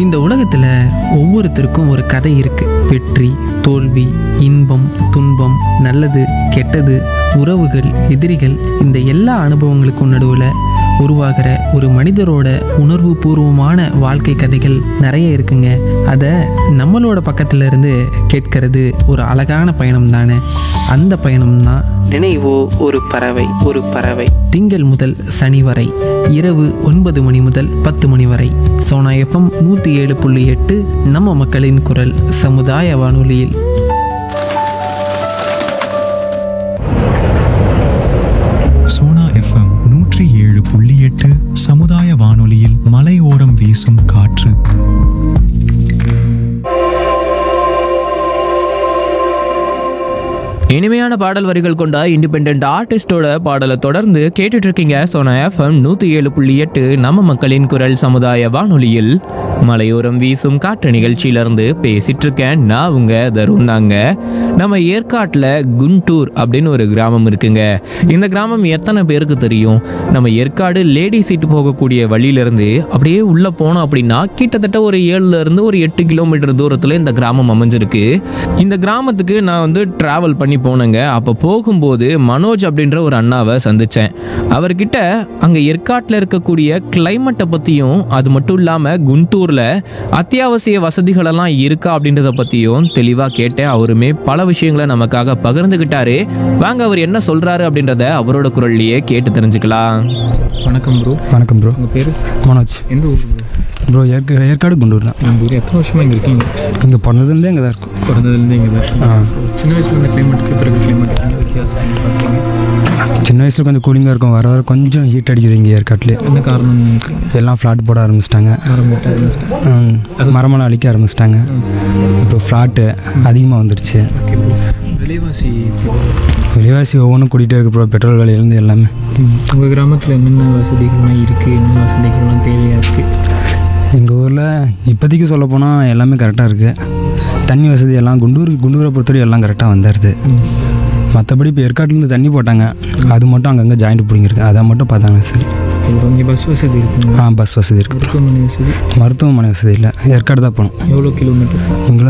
இந்த உலகத்தில் ஒவ்வொருத்தருக்கும் ஒரு கதை இருக்கு வெற்றி தோல்வி இன்பம் துன்பம் நல்லது கெட்டது உறவுகள் எதிரிகள் இந்த எல்லா அனுபவங்களுக்கும் நடுவில் உருவாகிற ஒரு மனிதரோட உணர்வு பூர்வமான வாழ்க்கை கதைகள் நிறைய இருக்குங்க அதை நம்மளோட பக்கத்துல இருந்து கேட்கறது ஒரு அழகான பயணம் தானே அந்த பயணம் தான் நினைவோ ஒரு பறவை ஒரு பறவை திங்கள் முதல் சனி வரை இரவு ஒன்பது மணி முதல் பத்து மணி வரை சோனா எஃப்எம் நூற்றி ஏழு புள்ளி எட்டு நம்ம மக்களின் குரல் சமுதாய வானொலியில் சோனா எஃப்எம் நூற்றி ஏழு புள்ளி எட்டு சமுதாய வானொலியில் மலையோரம் வீசும் காற்று இனிமையான பாடல் வரிகள் கொண்ட இண்டிபெண்ட் ஆர்டிஸ்டோட பாடலை தொடர்ந்து கேட்டுட்டு இருக்கீங்க சோனா எஃப்எம் நூற்றி ஏழு புள்ளி எட்டு நம்ம மக்களின் குரல் சமுதாய வானொலியில் மலையோரம் வீசும் காற்று நிகழ்ச்சியிலிருந்து பேசிட்டு இருக்கேன் நான் உங்க தருண் தாங்க நம்ம ஏற்காட்டில் குண்டூர் அப்படின்னு ஒரு கிராமம் இருக்குங்க இந்த கிராமம் எத்தனை பேருக்கு தெரியும் நம்ம ஏற்காடு லேடி சீட்டு போகக்கூடிய வழியிலிருந்து அப்படியே உள்ள போனோம் அப்படின்னா கிட்டத்தட்ட ஒரு ஏழுல இருந்து ஒரு எட்டு கிலோமீட்டர் தூரத்துல இந்த கிராமம் அமைஞ்சிருக்கு இந்த கிராமத்துக்கு நான் வந்து டிராவல் பண்ணி போனேங்க அப்போ போகும்போது மனோஜ் அப்படின்ற ஒரு அண்ணாவை சந்திச்சேன் அவர்கிட்ட அங்க ஏற்காட்டில் இருக்கக்கூடிய கிளைமேட்டை பத்தியும் அது மட்டும் இல்லாம குண்டூர்ல அத்தியாவசிய வசதிகள் எல்லாம் இருக்கா அப்படின்றத பத்தியும் தெளிவா கேட்டேன் அவருமே பல விஷயங்களை நமக்காக பகிர்ந்துகிட்டாரு வாங்க அவர் என்ன சொல்றாரு அப்படின்றத அவரோட குரல்லையே கேட்டு தெரிஞ்சுக்கலாம் வணக்கம் ப்ரோ வணக்கம் ப்ரோ உங்கள் பேர் மனோஜ் எந்த ஊர் ப்ரோ ஏற்க ஏற்காடு குண்டூர் தான் நம்ம ஊர் எத்தனை வருஷமாக இங்கே இருக்கீங்க இங்கே பிறந்ததுலேருந்தே இங்கே தான் இருக்கும் பிறந்ததுலேருந்து இங்கே தான் இருக்கீங்க So, சின்ன வயசுல இருந்த கிளைமேட்டுக்கு பிறகு கிளைமேட் என்ன வித்தியாசம் பார்த்தீங்க சின்ன வயசில் கொஞ்சம் கூலிங்காக இருக்கும் வர வர கொஞ்சம் ஹீட் அடிக்குது இங்கே ஏற்காட்டிலே என்ன காரணம் நினைக்கிறீங்க எல்லாம் ஃப்ளாட் போட ஆரம்பிச்சிட்டாங்க ஆரம்பிட்டேன் மரமெல்லாம் அழிக்க ஆரம்பிச்சிட்டாங்க இப்போ ஃப்ளாட்டு அதிகமாக வந்துடுச்சு ஓகே ப்ரோ விலைவாசி விலைவாசி ஒவ்வொன்றும் கூட்டிகிட்டே இருக்கு ப்ரோ பெட்ரோல் விலையிலேருந்து எல்லாமே உங்கள் கிராமத்தில் என்னென்ன வசதிகள்லாம் இருக்குது என்னென்ன வசதிகள்லாம் தேவையாக இருக்குது எங்கள் ஊரில் இப்போதைக்கு சொல்ல போனால் எல்லாமே கரெக்டாக இருக்குது தண்ணி வசதி எல்லாம் குண்டூர் குண்டூரை பொறுத்தவரை எல்லாம் கரெக்டாக வந்துடுது மற்றபடி இப்போ ஏற்காட்டிலேருந்து தண்ணி போட்டாங்க அது மட்டும் அங்கங்கே ஜாயிண்ட் பிடிங்கிருக்கு அதை மட்டும் பார்த்தாங்க சரி இங்கே பஸ் வசதி இருக்குங்க ஆ பஸ் வசதி இருக்குது மருத்துவமனை வசதி மருத்துவமனை வசதி இல்லை ஏற்காடு தான் போகணும் எவ்வளோ கிலோமீட்டர் இங்கேருந்து